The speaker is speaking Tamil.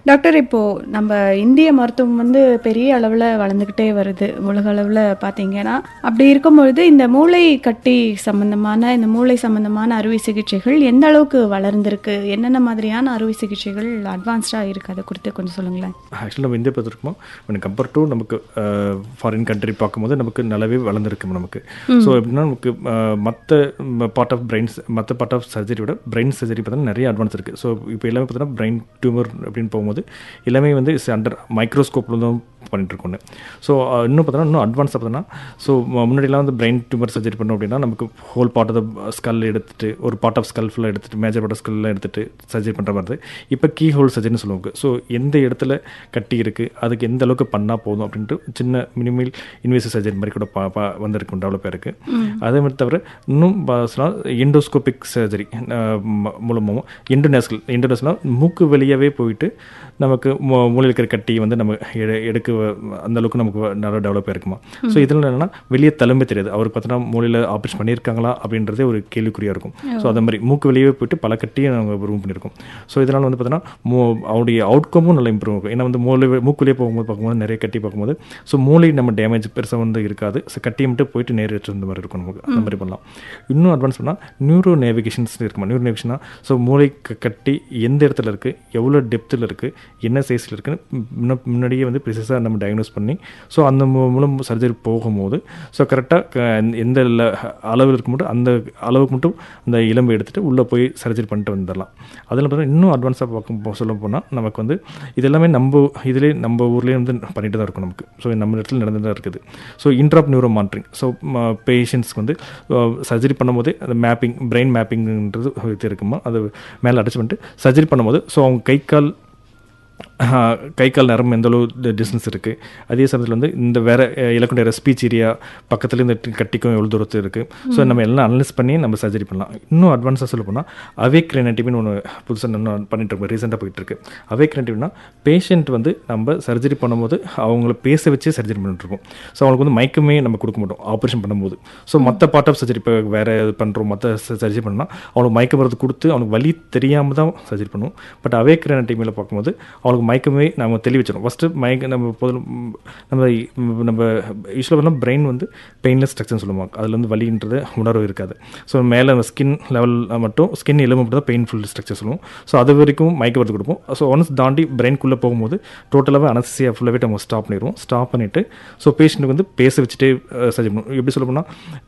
டாக்டர் இப்போ நம்ம இந்திய மருத்துவம் வந்து பெரிய அளவில் வளர்ந்துக்கிட்டே வருது உலக அளவில் பார்த்தீங்கன்னா அப்படி இருக்கும்பொழுது இந்த மூளை கட்டி சம்பந்தமான இந்த மூளை சம்பந்தமான அறுவை சிகிச்சைகள் எந்த அளவுக்கு வளர்ந்துருக்கு என்னென்ன மாதிரியான அறுவை சிகிச்சைகள் அட்வான்ஸ்டாக இருக்குது அதை குறித்து கொஞ்சம் சொல்லுங்களேன் ஆக்சுவலி நம்ம இந்தியா பார்த்துருக்கோம் when கம்பேர் டு நமக்கு ஃபாரின் கண்ட்ரி பார்க்கும்போது நமக்கு நல்லாவே வளர்ந்துருக்கு நமக்கு ஸோ எப்படின்னா நமக்கு மற்ற பார்ட் ஆஃப் பிரெயின்ஸ் மற்ற பார்ட் ஆஃப் சர்ஜரி விட பிரெயின் சர்ஜரி பார்த்தீங்கன்னா நிறைய அட்வான்ஸ் இருக்குது ஸோ இப்போ எல்லாமே பார்த்தீங்கன்னா பிரெயின் டியூமர் அப்படின்னு போகும்போது எல்லாமே வந்து அண்டர் மைக்ரோஸ்கோப்பில் தான் பண்ணிட்டு இருக்கோம் ஸோ இன்னும் பார்த்தோன்னா இன்னும் அட்வான்ஸ் பார்த்தோன்னா ஸோ முன்னாடிலாம் வந்து பிரெயின் டியூமர் சர்ஜரி பண்ணோம் அப்படின்னா நமக்கு whole part of the skull எடுத்துட்டு ஒரு பார்ட் ஆஃப் ஸ்கல் ஃபுல்லாக எடுத்துட்டு மேஜர் பார்ட் ஆஃப் ஸ்கல்லாம் எடுத்துட்டு சர்ஜரி பண்ணுற மாதிரி இருக்குது இப்போ கீ ஹோல் சர்ஜரின்னு சொல்லுவாங்க ஸோ எந்த இடத்துல கட்டி இருக்குது அதுக்கு எந்த அளவுக்கு பண்ணால் போதும் அப்படின்ட்டு சின்ன மினிமல் இன்வேசிவ் சர்ஜரி மாதிரி கூட பா பா வந்திருக்கு டெவலப் ஆயிருக்கு அதே மாதிரி தவிர இன்னும் எண்டோஸ்கோபிக் சர்ஜரி மூலமாகவும் எண்டோனேஸ்கல் எண்டோனேஸ்கல் மூக்கு வெளியாகவே போயிட்டு நமக்கு மூ- மூளையில் இருக்கிற கட்டியை வந்து நம்ம எடு- எடுக்க அந்த அளவுக்கு நமக்கு நல்லா டெவலப் ஆயிருக்குமா ஸோ இதில் என்னன்னா வெளியே தலைமை தெரியாது அவருக்கு பார்த்தோன்னா மூளையில் ஆப்ரேஷன் பண்ணியிருக்காங்களா அப்படின்றதே ஒரு கேள்விக்குறியாக இருக்கும் ஸோ அந்த மாதிரி மூக்கு வெளியே போயிட்டு பல கட்டியை நாங்கள் ரூம் பண்ணியிருக்கோம் ஸோ இதனால் வந்து பார்த்தோன்னா மூ அவருடைய அவுட்கமும் நல்லா இம்ப்ரூவ் ஆகும் ஏன்னா வந்து மூளை மூக்கு வெளியே போகும்போது பார்க்கும்போது நிறைய கட்டி பார்க்கும்போது ஸோ மூளை நம்ம டேமேஜ் பெருசாக வந்து இருக்காது ஸோ கட்டியை மட்டும் போயிட்டு நேர் இருந்த மாதிரி இருக்கும் நமக்கு அந்த மாதிரி பண்ணலாம் இன்னும் அட்வான்ஸ் பண்ணால் நியூரோ நேவிகேஷன்ஸ் இருக்குமா நியூரோ நேவிகேஷனா ஸோ மூளை க- கட்டி எந்த இடத்துல இருக்குது எவ்வளோ டெப்த்தில் இருக்குது என்ன சைஸில் இருக்குன்னு முன்ன- முன்னாடியே வந்து ப்ரிசஸாக நம்ம டயக்னோஸ் பண்ணி ஸோ அந்த மூ- மூலம் சர்ஜரி போகும்போது ஸோ கரெக்டாக எந்த ல- அளவில் இருக்க மட்டும் அந்த அளவுக்கு மட்டும் அந்த இளம்பை எடுத்துகிட்டு உள்ளே போய் சர்ஜரி பண்ணிட்டு வந்துடலாம் அதில் பார்த்தீங்கன்னா இன்னும் அட்வான்ஸாக பார்க்கும் போ- சொல்ல போனால் நமக்கு வந்து இது எல்லாமே நம்ம இதிலே நம்ம ஊர்லேயே வந்து பண்ணிட்டு தான் இருக்கும் நமக்கு ஸோ நம்ம இடத்துல நடந்து தான் இருக்குது so intraop neuro monitoring so பேஷண்ட்ஸ்க்கு வந்து சர்ஜரி பண்ணும்போதே அந்த மேப்பிங் பிரெயின் மேப்பிங்ன்றது இது இருக்குமா அது மேலே அடைச்சி பண்ணிட்டு சர்ஜரி பண்ணும்போது ஸோ அவங்க கை கால் ஆஹ், கை கால் நரம்பு எந்த அளவு டிஸ்டன்ஸ் இருக்குது அதே சமயத்தில் வந்து இந்த வேற இலக்குடைய ஸ்பீச் ஏரியா பக்கத்துல இந்த கட்டிக்கும் எவ்வளோ தூரத்தில் இருக்குது ஸோ நம்ம எல்லாம் அனலைஸ் பண்ணி நம்ம சர்ஜரி பண்ணலாம் இன்னும் அட்வான்ஸாக சொல்ல போனால் அவேக் ரெனட்டிவ்னு ஒன்று புதுசாக இன்னும் பண்ணிட்டு இருக்கோம் ரீசெண்டாக போயிட்டு இருக்கு அவேக் ரெனட்டிவ்னா பேஷண்ட் வந்து நம்ம சர்ஜரி பண்ணும்போது அவங்கள பேச வச்சே சர்ஜரி பண்ணிட்டு இருக்கோம் ஸோ அவங்களுக்கு வந்து மயக்கமே நம்ம கொடுக்க மாட்டோம் ஆப்ரேஷன் பண்ணும்போது ஸோ மற்ற பார்ட் ஆஃப் சர்ஜரி இப்போ வேறு பண்ணுறோம் மற்ற சர்ஜரி பண்ணால் அவங்களுக்கு மயக்க மருந்து கொடுத்து அவனுக்கு வலி தெரியாமல் தான் சர்ஜரி பண்ணுவோம் பட் அவேக் ரெனட்டிவ்ல பார்க்கும்போது அவங்களுக்கு மயக்கமே நம்ம தெளிவிச்சிடும் ஃபஸ்ட்டு மயக்க நம்ம பொதுல ம், நம்ம ம், நம்ம யூஸ்வலாக பண்ணால் பிரெயின் வந்து பெயின்லெஸ் ஸ்ட்ரக்சர்னு சொல்லுவாங்க அதில் வந்து வலின்றது உணர்வு இருக்காது ஸோ மேலே அந்த ஸ்கின் லெவல் மட்டும் ஸ்கின் எலும்பு மட்டும் தான் பெயின்ஃபுல் ஸ்ட்ரக்சர் சொல்லுவோம் ஸோ அது வரைக்கும் மயக்க மருந்து கொடுப்போம் ஸோ ஒன்ஸ் தாண்டி பிரெயின்குள்ளே போகும்போது டோட்டலாகவே அனசியா ஃபுல்லாகவே நம்ம ஸ்டாப் பண்ணிடுவோம் ஸ்டாப் பண்ணிவிட்டு ஸோ பேஷண்ட்டுக்கு வந்து பேச வச்சுட்டே சர்ஜரி பண்ணுவோம் எப்படி சொல்ல போனால்